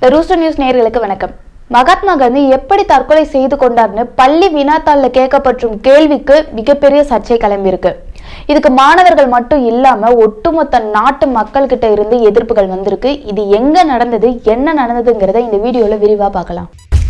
rooster news நேயர்களுக்கு வணக்கம் மகாத்மா காந்தி எப்படி தற்கொலை செய்து கொண்டார்னு பள்ளி வினாத்தாள்ல கேட்கப்படும் கேள்விக்கு மிகப்பெரிய சர்ச்சை கிளம்பியிருக்கு இதுக்கு மாணவர்கள் மட்டும் இல்லாம ஒட்டுமொத்த நாட்டு மக்கள் கிட்ட இருந்து எதிர்ப்புகள் வந்திருக்கு இது எங்க நடந்தது என்ன நடந்ததுங்கிறத இந்த வீடியோல விரிவா பார்க்கலாம்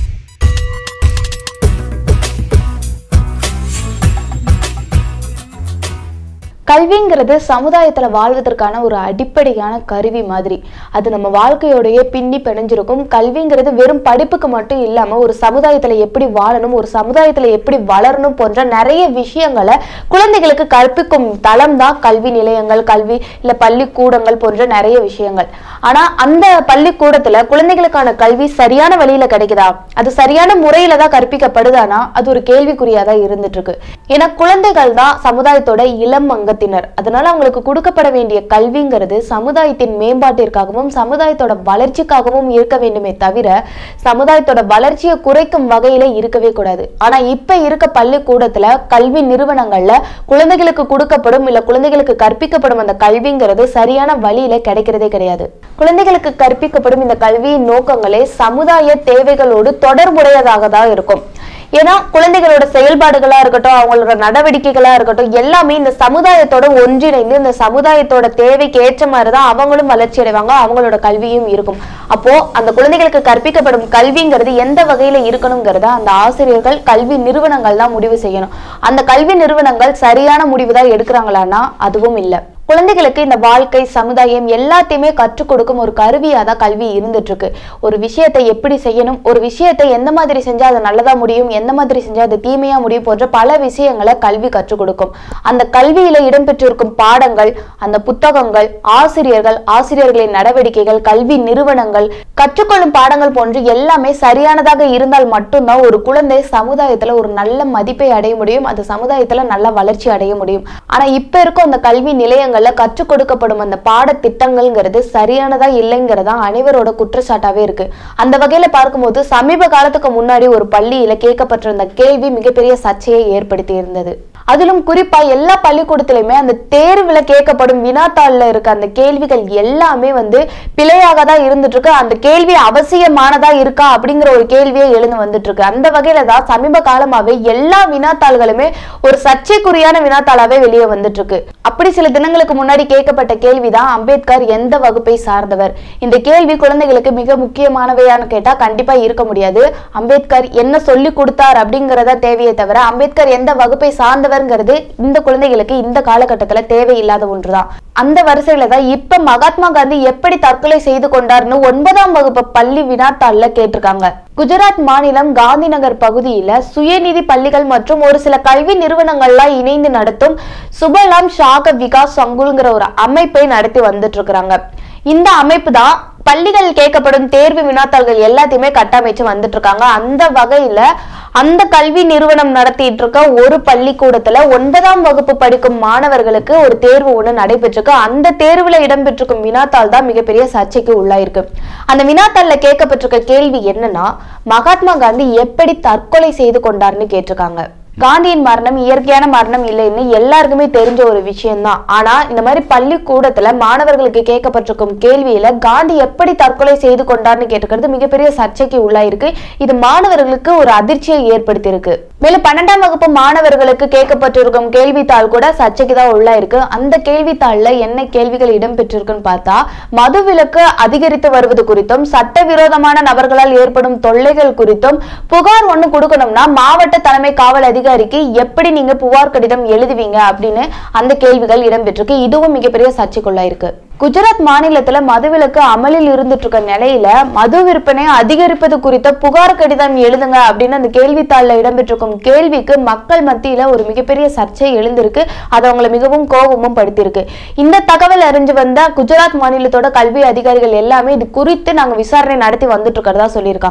கல்விங்கிறது சமுதாயத்துல வாழ்வதற்கான ஒரு அடிப்படையான கருவி மாதிரி அது நம்ம வாழ்க்கையோடயே பின்னி பிணைஞ்சிருக்கும் கல்விங்கிறது வெறும் படிப்புக்கு மட்டும் இல்லாம ஒரு சமுதாயத்துல எப்படி வாழணும் ஒரு சமுதாயத்துல எப்படி வளரணும் போன்ற நிறைய விஷயங்களை குழந்தைகளுக்கு கற்பிக்கும் தளம் தான் கல்வி நிலையங்கள் கல்வி இல்ல பள்ளிக்கூடங்கள் போன்ற நிறைய விஷயங்கள் ஆனா அந்த பள்ளிக்கூடத்துல குழந்தைகளுக்கான கல்வி சரியான வழியில கிடைக்குதா அது சரியான முறையில தான் கற்பிக்கப்படுதானா அது ஒரு கேள்விக்குறியா தான் இருந்துட்டு இருக்கு ஏன்னா குழந்தைகள் தான் சமுதாயத்தோட இளம் அங்கத்தினர் அதனால அவங்களுக்கு கொடுக்கப்பட வேண்டிய கல்விங்கிறது சமுதாயத்தின் மேம்பாட்டிற்காகவும் சமுதாயத்தோட வளர்ச்சிக்காகவும் இருக்க வேண்டுமே தவிர சமுதாயத்தோட வளர்ச்சியை குறைக்கும் வகையில இருக்கவே கூடாது ஆனா இப்ப இருக்க பள்ளிக்கூடத்துல கல்வி நிறுவனங்கள்ல குழந்தைகளுக்கு கொடுக்கப்படும் இல்ல குழந்தைகளுக்கு கற்பிக்கப்படும் அந்த கல்விங்கிறது சரியான வழியில கிடைக்கிறதே கிடையாது குழந்தைகளுக்கு கற்பிக்கப்படும் இந்த கல்வியின் நோக்கங்களே சமுதாய தேவைகளோடு தொடர்புடையதாக தான் இருக்கும் ஏன்னா குழந்தைகளோட செயல்பாடுகளா இருக்கட்டும் அவங்களோட நடவடிக்கைகளா இருக்கட்டும் எல்லாமே இந்த சமுதாயத்தோட ஒன்றிணைந்து இந்த சமுதாயத்தோட தேவைக்கு ஏற்ற மாதிரி தான் அவங்களும் வளர்ச்சி அடைவாங்க அவங்களோட கல்வியும் இருக்கும் அப்போ அந்த குழந்தைகளுக்கு கற்பிக்கப்படும் கல்விங்கிறது எந்த வகையில இருக்கணுங்கிறத அந்த ஆசிரியர்கள் கல்வி நிறுவனங்கள் தான் முடிவு செய்யணும் அந்த கல்வி நிறுவனங்கள் சரியான முடிவு தான் எடுக்கிறாங்களான்னா அதுவும் இல்லை குழந்தைகளுக்கு இந்த வாழ்க்கை சமுதாயம் எல்லாத்தையுமே கற்றுக் கொடுக்கும் ஒரு கருவியா தான் கல்வி இருந்துட்டு இருக்கு ஒரு விஷயத்தை எப்படி செய்யணும் ஒரு விஷயத்தை எந்த மாதிரி செஞ்சா அது நல்லதா முடியும் எந்த மாதிரி செஞ்சா அது தீமையா முடியும் போன்ற பல விஷயங்களை கல்வி கற்றுக் கொடுக்கும் அந்த கல்வியில இடம்பெற்றிருக்கும் பாடங்கள் அந்த புத்தகங்கள் ஆசிரியர்கள் ஆசிரியர்களின் நடவடிக்கைகள் கல்வி நிறுவனங்கள் கற்றுக்கொள்ளும் பாடங்கள் போன்று எல்லாமே சரியானதாக இருந்தால் மட்டும்தான் ஒரு குழந்தை சமுதாயத்துல ஒரு நல்ல மதிப்பை அடைய முடியும் அது சமுதாயத்துல நல்ல வளர்ச்சி அடைய முடியும் ஆனா இப்ப இருக்கும் அந்த கல்வி நிலையங்கள் பள்ளிகள்ல கற்றுக் கொடுக்கப்படும் அந்த பாடத்திட்டங்கள்ங்கிறது சரியானதா இல்லைங்கிறதா அனைவரோட குற்றச்சாட்டாவே இருக்கு அந்த வகையில பார்க்கும்போது சமீப காலத்துக்கு முன்னாடி ஒரு பள்ளியில கேட்கப்பட்டிருந்த கேள்வி மிகப்பெரிய சர்ச்சையை ஏற்படுத்தி இருந்தது அதிலும் குறிப்பா எல்லா பள்ளிக்கூடத்திலுமே அந்த தேர்வுல கேட்கப்படும் வினாத்தாள்ல இருக்க அந்த கேள்விகள் எல்லாமே வந்து பிழையாக தான் இருந்துட்டு இருக்கு அந்த கேள்வி அவசியமானதா இருக்கா அப்படிங்கிற ஒரு கேள்வியே எழுந்து வந்துட்டு இருக்கு அந்த வகையில தான் சமீப காலமாவே எல்லா வினாத்தாள்களுமே ஒரு சர்ச்சைக்குரியான வினாத்தாளாவே வெளியே வந்துட்டு இருக்கு அப்படி சில தினங்களுக்கு முன்னாடி கேட்கப்பட்ட கேள்விதான் அம்பேத்கர் எந்த வகுப்பை சார்ந்தவர் இந்த கேள்வி குழந்தைகளுக்கு மிக முக்கியமானவையான்னு கேட்டா கண்டிப்பா இருக்க முடியாது அம்பேத்கர் என்ன சொல்லி கொடுத்தார் அப்படிங்கறத தேவையே தவிர அம்பேத்கர் எந்த வகுப்பை சார்ந்தவர்ங்கிறது இந்த குழந்தைகளுக்கு இந்த காலகட்டத்துல தேவையில்லாத ஒன்றுதான் அந்த வரிசையில தான் இப்ப மகாத்மா காந்தி எப்படி தற்கொலை செய்து கொண்டார்னு ஒன்பதாம் வகுப்பு பள்ளி வினாத்தாள்ல கேட்டிருக்காங்க குஜராத் மாநிலம் காந்தி நகர் பகுதியில சுயநிதி பள்ளிகள் மற்றும் ஒரு சில கல்வி நிறுவனங்கள்லாம் இணைந்து நடத்தும் சுபலாம் ஷாக விகாஸ் சங்குல்ங்கிற ஒரு அமைப்பை நடத்தி வந்துட்டு இருக்கிறாங்க இந்த அமைப்பு தான் பள்ளிகள் கேட்கப்படும் தேர்வு வினாத்தாள்கள் எல்லாத்தையுமே கட்டமைச்சு வந்துட்டு இருக்காங்க அந்த வகையில அந்த கல்வி நிறுவனம் நடத்திட்டு இருக்க ஒரு பள்ளிக்கூடத்துல ஒன்பதாம் வகுப்பு படிக்கும் மாணவர்களுக்கு ஒரு தேர்வு ஒண்ணு நடைபெற்றிருக்கு அந்த தேர்வுல இடம்பெற்றிருக்கும் வினாத்தாள் தான் மிகப்பெரிய சர்ச்சைக்கு உள்ளாயிருக்கு அந்த வினாத்தாள்ல கேட்கப்பட்டிருக்க கேள்வி என்னன்னா மகாத்மா காந்தி எப்படி தற்கொலை செய்து கொண்டார்னு கேட்டிருக்காங்க காந்தியின் மரணம் இயற்கையான மரணம் இல்லைன்னு எல்லாருக்குமே தெரிஞ்ச ஒரு விஷயம்தான் ஆனா இந்த மாதிரி பள்ளிக்கூடத்துல மாணவர்களுக்கு கேட்கப்பட்டிருக்கும் கேள்வியில காந்தி எப்படி தற்கொலை செய்து கொண்டார்னு கேட்டுக்கிறது மிகப்பெரிய சர்ச்சைக்கு உள்ளாயிருக்கு இது மாணவர்களுக்கு ஒரு அதிர்ச்சியை ஏற்படுத்தியிருக்கு மேலும் பன்னெண்டாம் வகுப்பு மாணவர்களுக்கு கேட்கப்பட்டிருக்கும் கேள்வித்தாள் கூட சர்ச்சைக்கு தான் உள்ளாயிருக்கு அந்த கேள்வித்தாள்ல என்ன கேள்விகள் இடம்பெற்றிருக்குன்னு பார்த்தா மதுவிலக்கு அதிகரித்து வருவது குறித்தும் சட்டவிரோதமான நபர்களால் ஏற்படும் தொல்லைகள் குறித்தும் புகார் ஒண்ணு கொடுக்கணும்னா மாவட்ட தலைமை காவல் அதிகாரிக்கு எப்படி நீங்க புகார் கடிதம் எழுதுவீங்க அப்படின்னு அந்த கேள்விகள் இடம்பெற்றிருக்கு இதுவும் மிகப்பெரிய சர்ச்சைக்குள்ளாயிருக்கு குஜராத் மாநிலத்துல மதுவிலக்கு அமலில் இருந்துட்டு இருக்க நிலையில மது விற்பனை அதிகரிப்பது குறித்த புகார் கடிதம் எழுதுங்க அப்படின்னு அந்த கேள்வித்தாள்ல இடம்பெற்றிருக்கும் கேள்விக்கு மக்கள் மத்தியில ஒரு மிகப்பெரிய சர்ச்சை எழுந்திருக்கு அது அவங்களை மிகவும் கோபமும் படுத்தியிருக்கு இந்த தகவல் அறிஞ்சு வந்த குஜராத் மாநிலத்தோட கல்வி அதிகாரிகள் எல்லாமே இது குறித்து நாங்க விசாரணை நடத்தி வந்துட்டு இருக்கிறதா சொல்லியிருக்காங்க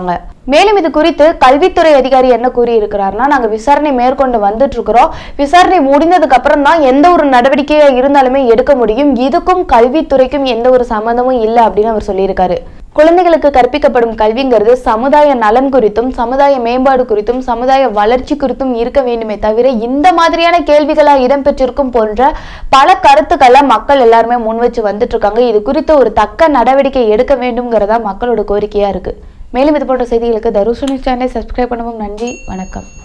மேலும் இது குறித்து கல்வித்துறை அதிகாரி என்ன கூறியிருக்கிறார்னா நாங்க விசாரணை மேற்கொண்டு வந்துட்டு இருக்கிறோம் விசாரணை முடிந்ததுக்கு அப்புறம் தான் எந்த ஒரு நடவடிக்கையா இருந்தாலுமே எடுக்க முடியும் இதுக்கும் கல்வித்துறைக்கும் எந்த ஒரு சம்மந்தமும் இல்லை அப்படின்னு அவர் சொல்லியிருக்காரு குழந்தைகளுக்கு கற்பிக்கப்படும் கல்விங்கிறது சமுதாய நலன் குறித்தும் சமுதாய மேம்பாடு குறித்தும் சமுதாய வளர்ச்சி குறித்தும் இருக்க வேண்டுமே தவிர இந்த மாதிரியான கேள்விகளா இடம்பெற்றிருக்கும் போன்ற பல கருத்துக்களை மக்கள் எல்லாருமே முன் வச்சு வந்துட்டு இருக்காங்க இது குறித்து ஒரு தக்க நடவடிக்கை எடுக்க வேண்டும்ங்கிறதா மக்களோட கோரிக்கையா இருக்கு மேலும் இது போன்ற செய்திகளுக்கு தருஷனி சேனலை சப்ஸ்கிரைப் பண்ணவும் நன்றி வணக்கம்